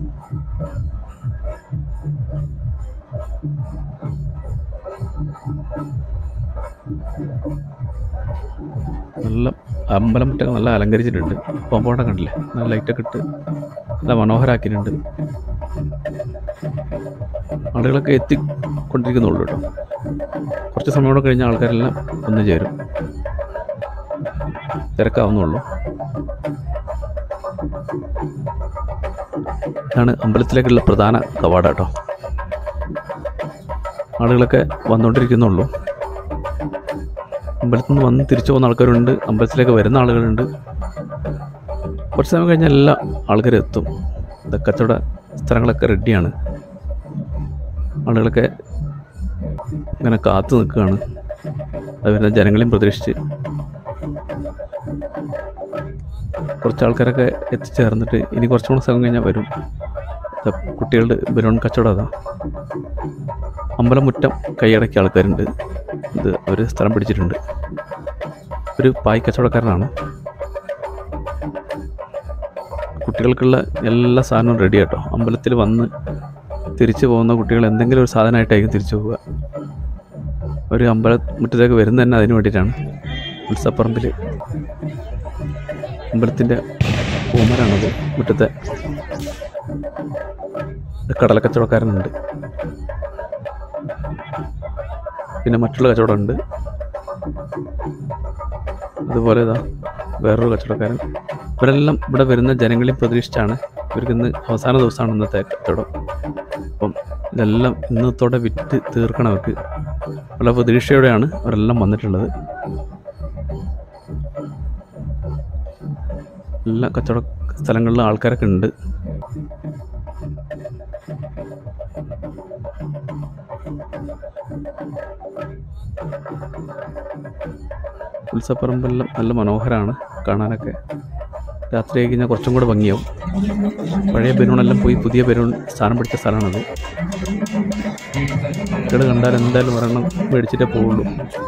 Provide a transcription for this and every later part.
നല്ല അമ്പലം മുറ്റൊക്കെ നല്ല അലങ്കരിച്ചിട്ടുണ്ട് കോമ്പൗണ്ടൊക്കെ കണ്ടില്ലേ നല്ല ലൈറ്റൊക്കെ ഇട്ട് നല്ല മനോഹരാക്കിയിട്ടുണ്ട് ആളുകളൊക്കെ എത്തിക്കൊണ്ടിരിക്കുന്നുള്ളൂ കേട്ടോ കുറച്ച് സമയം കൂടെ കഴിഞ്ഞ ആൾക്കാരെല്ലാം ഒന്ന് ചേരും തിരക്കാവുന്നുള്ളൂ ഇതാണ് അമ്പലത്തിലേക്കുള്ള പ്രധാന കവാട കേട്ടോ ആളുകളൊക്കെ വന്നുകൊണ്ടിരിക്കുന്നുള്ളൂ അമ്പലത്തിൽ നിന്ന് വന്ന് തിരിച്ചു പോകുന്ന ആൾക്കാരുണ്ട് അമ്പലത്തിലേക്ക് വരുന്ന ആളുകളുണ്ട് കുറച്ച് സമയം കഴിഞ്ഞാൽ എല്ലാ ആൾക്കാരും എത്തും ഇത് കച്ചവട സ്ഥലങ്ങളൊക്കെ റെഡിയാണ് ആളുകളൊക്കെ ഇങ്ങനെ കാത്തു നിൽക്കുകയാണ് അത് വരുന്ന ജനങ്ങളെയും പ്രതീക്ഷിച്ച് കുറച്ച് ആൾക്കാരൊക്കെ എത്തിച്ചേർന്നിട്ട് ഇനി കുറച്ചും കൂടെ സമയം കഴിഞ്ഞാൽ വരും ദാ കുട്ടികളുടെ ബലൂൺ കച്ചവടം അതാ അമ്പലം മുറ്റം കൈയടക്കിയ ആൾക്കാരുണ്ട് ഇത് അവർ സ്ഥലം പിടിച്ചിട്ടുണ്ട് ഒരു പായ് കച്ചവടക്കാരനാണ് കുട്ടികൾക്കുള്ള എല്ലാ സാധനവും റെഡി കേട്ടോ അമ്പലത്തിൽ വന്ന് തിരിച്ചു പോകുന്ന കുട്ടികൾ എന്തെങ്കിലും ഒരു സാധനമായിട്ടായിരിക്കും തിരിച്ചു പോവുക ഒരു അമ്പല മുറ്റത്തേക്ക് വരുന്നത് തന്നെ അതിന് വേണ്ടിയിട്ടാണ് ഉത്സവപ്പറമ്പിൽ അമ്പലത്തിൻ്റെ പൂമരാണത് മുറ്റത്തെ കടലക്കച്ചവടക്കാരനുണ്ട് പിന്നെ മറ്റുള്ള കച്ചവടമുണ്ട് അതുപോലെ ഇതാ വേറൊരു കച്ചവടക്കാരൻ ഇവരെല്ലാം ഇവിടെ വരുന്ന ജനങ്ങളെയും പ്രതീക്ഷിച്ചാണ് ഇവർക്ക് ഇന്ന് അവസാന ദിവസമാണ് ഇന്നത്തെ കച്ചവടം അപ്പം ഇതെല്ലാം ഇന്നത്തോടെ വിറ്റ് തീർക്കണം അവർക്ക് വളരെ പ്രതീക്ഷയോടെയാണ് അവരെല്ലാം വന്നിട്ടുള്ളത് എല്ലാ കച്ചവട സ്ഥലങ്ങളിലും ആൾക്കാരൊക്കെ ഉണ്ട് ഉത്സവപ്പറമ്പെല്ലാം നല്ല മനോഹരമാണ് കാണാനൊക്കെ രാത്രി ആയി കഴിഞ്ഞാൽ കുറച്ചും കൂടെ ഭംഗിയാവും പഴയ ബലൂണെല്ലാം പോയി പുതിയ ബലൂൺ സ്ഥാനം പിടിച്ച സ്ഥലമാണത് കുട്ടികൾ കണ്ടാൽ എന്തായാലും ഒരെണ്ണം മേടിച്ചിട്ടേ പോവുള്ളൂ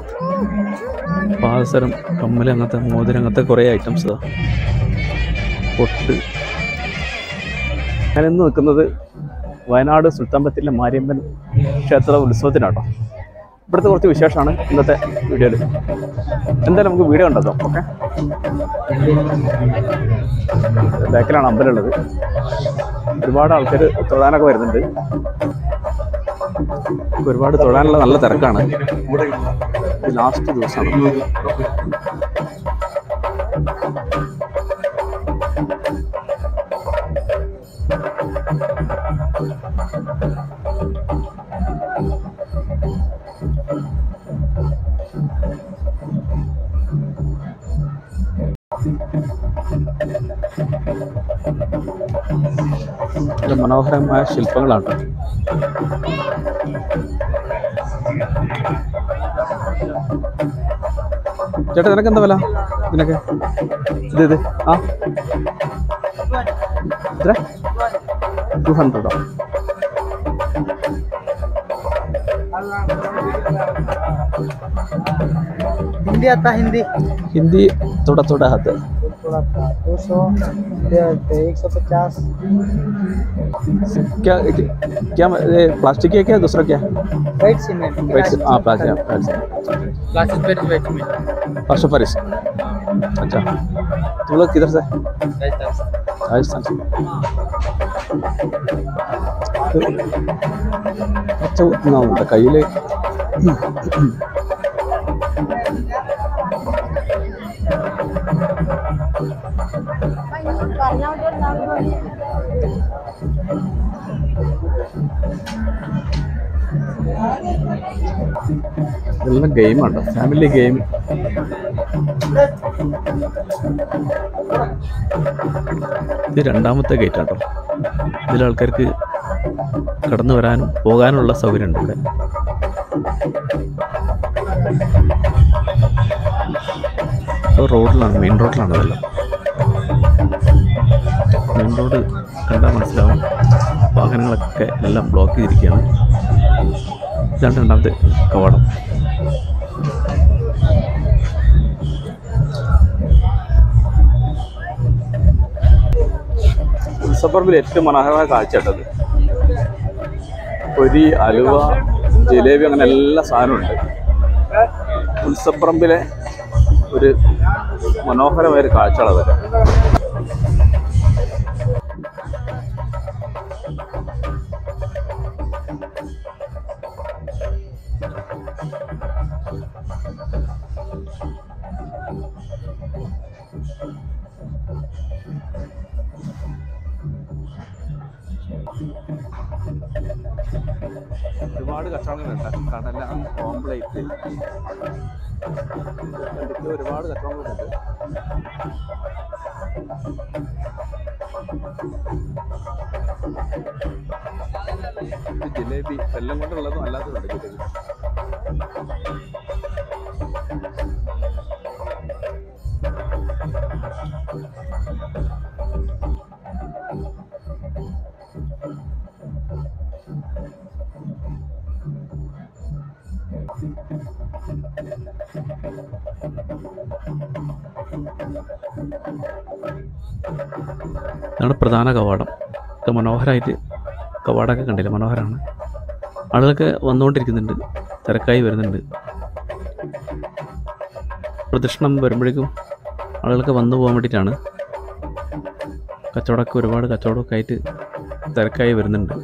പാദസരം കമ്മൽ അങ്ങനത്തെ മോതിരം അങ്ങനത്തെ കുറേ ഐറ്റംസ് ഇതാ പൊട്ട് ഞാൻ ഇന്ന് നിൽക്കുന്നത് വയനാട് സുൽത്താൻ ബത്തേരിലെ മാരിയമ്മൻ ക്ഷേത്ര ഉത്സവത്തിനാട്ടോ ഇവിടുത്തെ കുറച്ച് വിശേഷമാണ് ഇന്നത്തെ വീഡിയോയിൽ എന്തായാലും നമുക്ക് വീഡിയോ ഉണ്ടോ ഓക്കെ ബാക്കിലാണ് അമ്പലം ഉള്ളത് ഒരുപാട് ആൾക്കാർ തൊഴാനൊക്കെ വരുന്നുണ്ട് ഒരുപാട് തൊഴാനുള്ള നല്ല തിരക്കാണ് ലാസ്റ്റ് ദിവസമാണ് നല്ല മനോഹരമായ ശില്പങ്ങളാണ് ചേട്ടാ നിനക്ക് എന്താ വില ഇതിനൊക്കെ ഇത് ഇത് ആ എത്ര ടു ഹൺഡ്രഡോ हिंदी आता हिंदी हिंदी थोड़ा थोड़ा आता है थोड़ा दो सौ एक सौ पचास क्या क्या ये प्लास्टिक है क्या दूसरा क्या वाइट सीमेंट व्हाइट से- हाँ प्लास्टिक प्लास्टिक क्लासेस पर वाइट सीमेंट परसों परिस अच्छा तुम लोग किधर से राजस्थान से अच्छा उतना होता കയ്യിൽ ഇതെല്ലാം ഗെയിമാണ് ഫാമിലി ഗെയിം ഇത് രണ്ടാമത്തെ ഗേറ്റ് ആട്ടോ ഇതിൽ ആൾക്കാർക്ക് കടന്നു വരാനും പോകാനുള്ള സൗകര്യമുണ്ട് ഇവിടെ ഇത് റോഡിലാണ് മെയിൻ റോഡിലാണ് ഇതെല്ലാം മെയിൻ റോഡ് കണ്ടാൽ മനസ്സിലാവും വാഹനങ്ങളൊക്കെ എല്ലാം ബ്ലോക്ക് ചെയ്തിരിക്കുകയാണ് ഇതാണ് രണ്ടാമത്തെ കവാടം ഉത്സവപ്പറമ്പിൽ ഏറ്റവും മനോഹരമായ കാഴ്ച കേട്ടത് പൊരി അലുവ ജിലേബി അങ്ങനെ എല്ലാ സാധനമുണ്ട് ഉത്സവപ്പറമ്പിലെ ഒരു മനോഹരമായ ഒരു കാഴ്ചകളതൊക്കെ ഒരുപാട് കച്ചവടങ്ങളുണ്ട് കടല ഓംപ്ലേറ്റ് എന്തൊക്കെയോ ഒരുപാട് കച്ചവടങ്ങളുണ്ട് ഇത് ജിലേബി വെല്ലം കൊണ്ടുള്ളതും അല്ലാത്തതുണ്ട് ജിലേബി ഇതാണ് പ്രധാന കവാടം ഒക്കെ മനോഹരമായിട്ട് കവാടമൊക്കെ കണ്ടില്ല മനോഹരമാണ് ആളുകളൊക്കെ വന്നുകൊണ്ടിരിക്കുന്നുണ്ട് തിരക്കായി വരുന്നുണ്ട് പ്രദക്ഷിണം വരുമ്പോഴേക്കും ആളുകളൊക്കെ വന്നു പോകാൻ വേണ്ടിയിട്ടാണ് കച്ചവടമൊക്കെ ഒരുപാട് കച്ചവടമൊക്കെ ആയിട്ട് തിരക്കായി വരുന്നുണ്ട്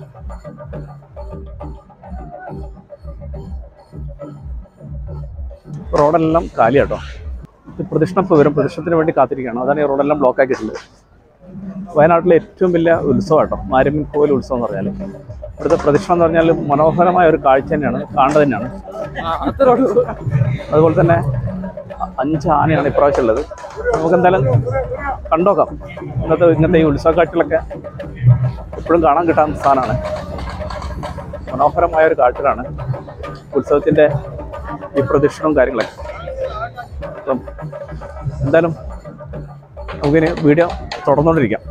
റോഡെല്ലാം കാലിയാട്ടോ ഇത് പ്രദക്ഷിണം ഇപ്പോൾ വരും പ്രദക്ഷിണത്തിന് വേണ്ടി കാത്തിരിക്കുകയാണ് അതാണ് ഈ റോഡെല്ലാം ബ്ലോക്ക് ആക്കിയിട്ടുള്ളത് വയനാട്ടിലെ ഏറ്റവും വലിയ ഉത്സവം കേട്ടോ മാരിമൻ കോവിൽ ഉത്സവം എന്ന് പറഞ്ഞാൽ ഇവിടുത്തെ പ്രദക്ഷിണം എന്ന് പറഞ്ഞാൽ മനോഹരമായ ഒരു കാഴ്ച തന്നെയാണ് കാണുന്നത് തന്നെയാണ് അതുപോലെ തന്നെ അ- അഞ്ച് ആനയാണ് ഇപ്രാവശ്യം ഉള്ളത് നമുക്ക് എന്തായാലും കണ്ടോക്കാം ഇന്നത്തെ ഇങ്ങനത്തെ ഈ ഉത്സവ കാഴ്ചകളൊക്കെ എപ്പോഴും കാണാൻ കിട്ടാവുന്ന സാധനമാണ് മനോഹരമായ ഒരു കാഴ്ചകളാണ് ഉത്സവത്തിൻ്റെ ഈ പ്രദക്ഷിണവും കാര്യങ്ങളൊക്കെ അപ്പം എന്തായാലും നമുക്കിനി വീഡിയോ തുടർന്നുകൊണ്ടിരിക്കാം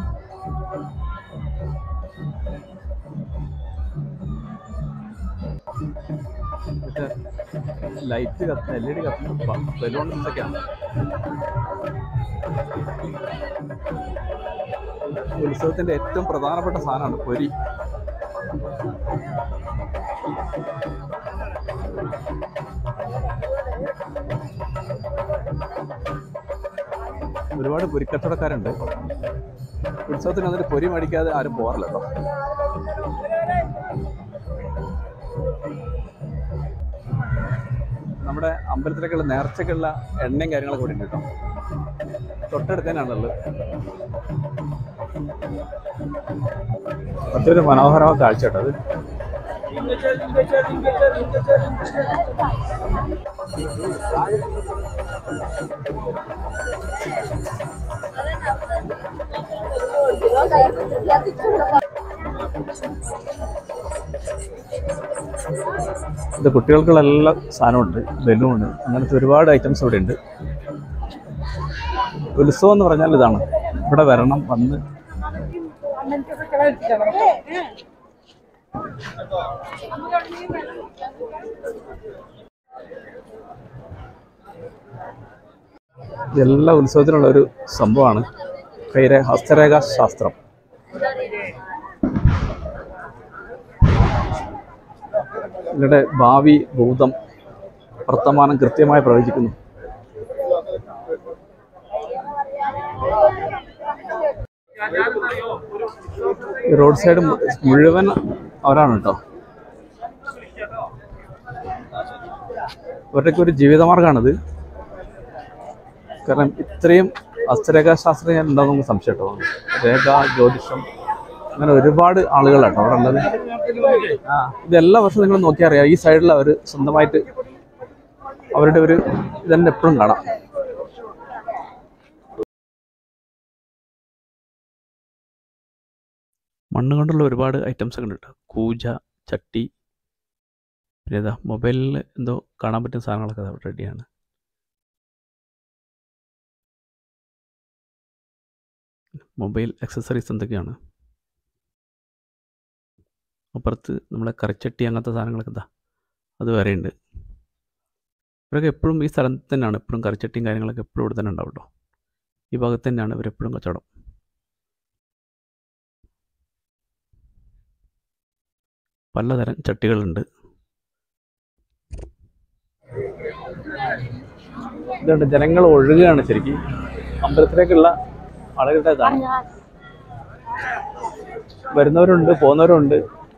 ലൈറ്റ് കത്തുന്ന എൽ ഇ ഡി കത്തുന്ന ബലൂൺസ് ഒക്കെയാണ് ഉത്സവത്തിന്റെ ഏറ്റവും പ്രധാനപ്പെട്ട സാധനമാണ് പൊരി ഒരുപാട് പൊരിക്കച്ചവടക്കാരുണ്ട് ഉത്സവത്തിന് വന്നിട്ട് പൊരി മേടിക്കാതെ ആരും പോകാറില്ല കേട്ടോ നമ്മുടെ അമ്പലത്തിലേക്കുള്ള നേർച്ചയ്ക്കുള്ള എണ്ണയും കാര്യങ്ങളൊക്കെ ഇവിടെ ഉണ്ട് കേട്ടോ തൊട്ടടുത്ത് തന്നെയാണുള്ളത് മറ്റൊരു മനോഹരമായ കാഴ്ച കേട്ടോ അത് ഇത് കുട്ടികൾക്കുള്ള എല്ലാ സാധനമുണ്ട് ബലൂണ് അങ്ങനത്തെ ഒരുപാട് ഐറ്റംസ് ഇവിടെ ഉണ്ട് ഉത്സവം എന്ന് പറഞ്ഞാൽ ഇതാണ് ഇവിടെ വരണം വന്ന് ഇതെല്ലാം ഉത്സവത്തിനുള്ള ഒരു സംഭവമാണ് കൈരെ ഹസ്തരേഖ ശാസ്ത്രം ഇവരുടെ ഭാവി ഭൂതം വർത്തമാനം കൃത്യമായി പ്രവചിക്കുന്നു ഈ റോഡ് സൈഡ് മു- മുഴുവൻ അവരാണ് കേട്ടോ ഇവരുടെയൊക്കെ ഒരു ജീവിതമാർഗ്ഗമാണിത് കാരണം ഇത്രയും ഹസ്തരേഖാശാസ്ത്രം ഞാൻ ഉണ്ടാകുന്ന നമുക്ക് സംശയം കേട്ടോ രേഖ ജ്യോതിഷം അങ്ങനെ ഒരുപാട് ആളുകളാട്ടോ അവിടെ ഉള്ളത് ആ ഇത് എല്ലാ വർഷവും നിങ്ങൾ നോക്കിയാൽ അറിയാം ഈ സൈഡിൽ അവർ സ്വന്തമായിട്ട് അവരുടെ ഒരു ഇതന്നെ എപ്പോഴും കാണാം മണ്ണ് കൊണ്ടുള്ള ഒരുപാട് ഐറ്റംസ് ഒക്കെ ഉണ്ട് കേട്ടോ കൂജ ചട്ടി പിന്നെ ഇതാ മൊബൈലിൽ എന്തോ കാണാൻ പറ്റുന്ന സാധനങ്ങളൊക്കെ അവിടെ റെഡിയാണ് മൊബൈൽ അക്സസറീസ് എന്തൊക്കെയാണ് അപ്പുറത്ത് നമ്മളെ കറിച്ചട്ടി അങ്ങനത്തെ സാധനങ്ങളൊക്കെ ഇതാ അത് വേറെ ഉണ്ട് ഇവരൊക്കെ എപ്പോഴും ഈ സ്ഥലത്ത് തന്നെയാണ് എപ്പോഴും കറിച്ചട്ടിയും കാര്യങ്ങളൊക്കെ എപ്പോഴും ഇവിടെ തന്നെ ഉണ്ടാവും കേട്ടോ ഈ ഭാഗത്ത് തന്നെയാണ് ഇവരെപ്പോഴും കച്ചവടം പലതരം ചട്ടികളുണ്ട് ഇതുണ്ട് ജനങ്ങൾ ഒഴുകുകയാണ് ശരിക്കും അമ്പലത്തിലേക്കുള്ള ആളുകളുടെ ഇതാണ് വരുന്നവരുണ്ട് പോകുന്നവരുണ്ട്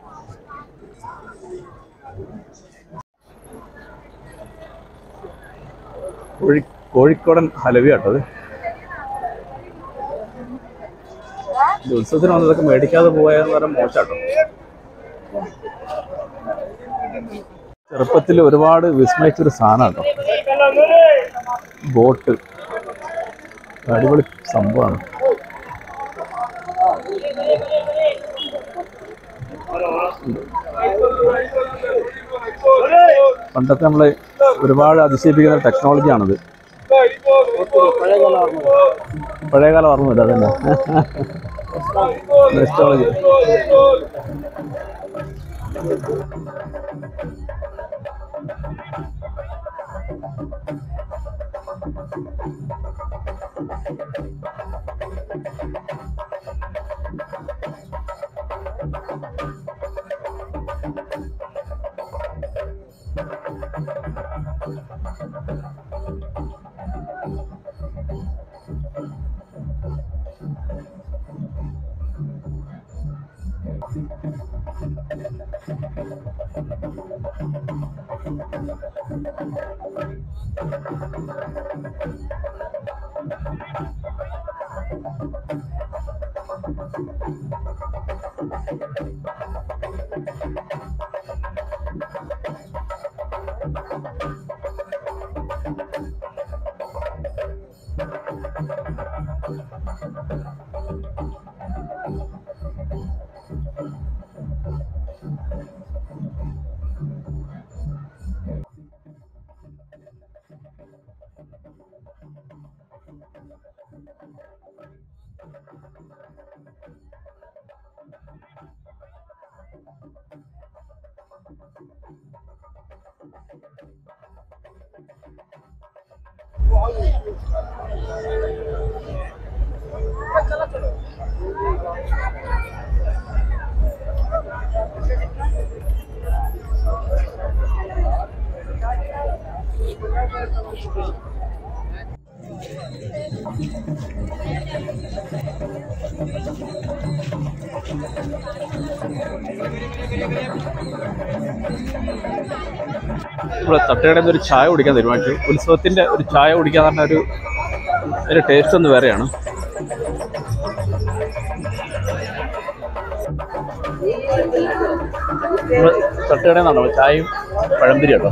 കോഴി കോഴിക്കോടൻ ഹലവി കേട്ടത് ഇത് ഉത്സവത്തിന് വന്നതൊക്കെ മേടിക്കാതെ പോയെന്ന് പറയാൻ മോശാട്ടോ ചെറുപ്പത്തിൽ ഒരുപാട് വിസ്മയിച്ചൊരു സാധനം കേട്ടോ ബോട്ട് അടിപൊളി സംഭവമാണ് പണ്ടത്തെ നമ്മളെ ഒരുപാട് അതിശയിപ്പിക്കുന്ന ടെക്നോളജിയാണിത് പഴയകാലം ഓർമ്മ വരും അതന്നെ ടെക്നോളജി ഇവിടെ തട്ടുകടയിൽ നിന്ന് ഒരു ചായ കുടിക്കാൻ തീരുമാനിച്ചു ഉത്സവത്തിന്റെ ഒരു ചായ കുടിക്കാൻ പറഞ്ഞ ഒരു അതിന്റെ ടേസ്റ്റ് ഒന്ന് വേറെയാണ് നമ്മള് തട്ടുകടയിൽ നിന്നാണോ ചായയും പഴംപൊരി കേട്ടോ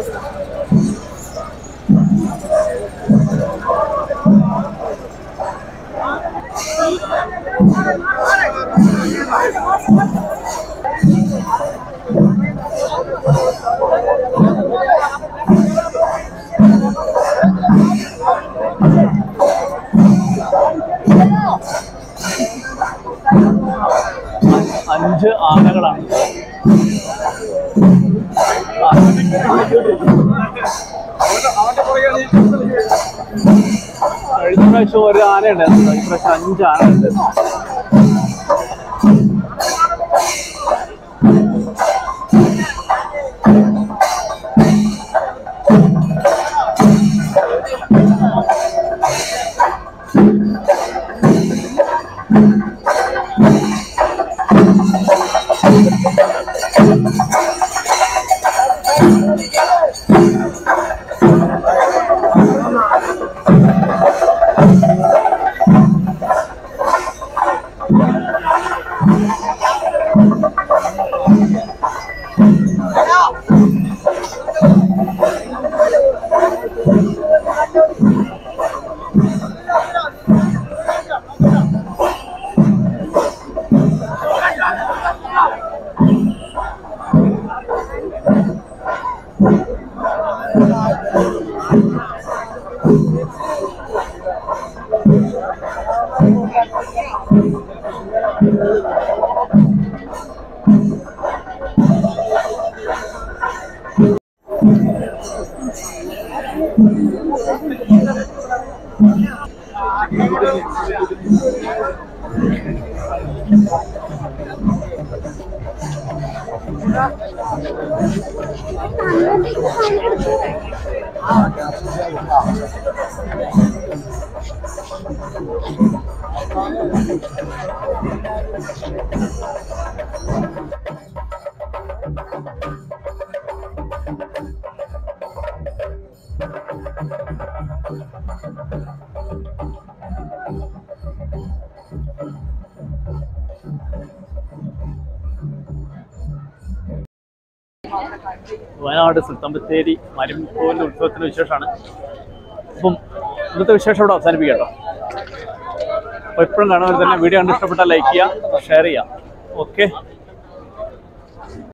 അഞ്ച് ആനകളാണ് കഴിഞ്ഞ പ്രാവശ്യം ഒരു ആന ഉണ്ടായിരുന്നു ഈ പ്രാവശ്യം അഞ്ച് ആന ഉണ്ട് വയനാട് സുൽത്താൻ ബത്തേരി മരുമ്പോലിൻ്റെ ഉത്സവത്തിൻ്റെ വിശേഷമാണ് അപ്പം ഇന്നത്തെ വിശേഷം ഇവിടെ അവസാനിപ്പിക്കാം കേട്ടോ അപ്പോൾ എപ്പോഴും കാണുന്നവർ തന്നെ വീഡിയോ കണ്ട് ഇഷ്ടപ്പെട്ടാൽ ലൈക്ക് ചെയ്യുക ഷെയർ ചെയ്യുക ഓക്കെ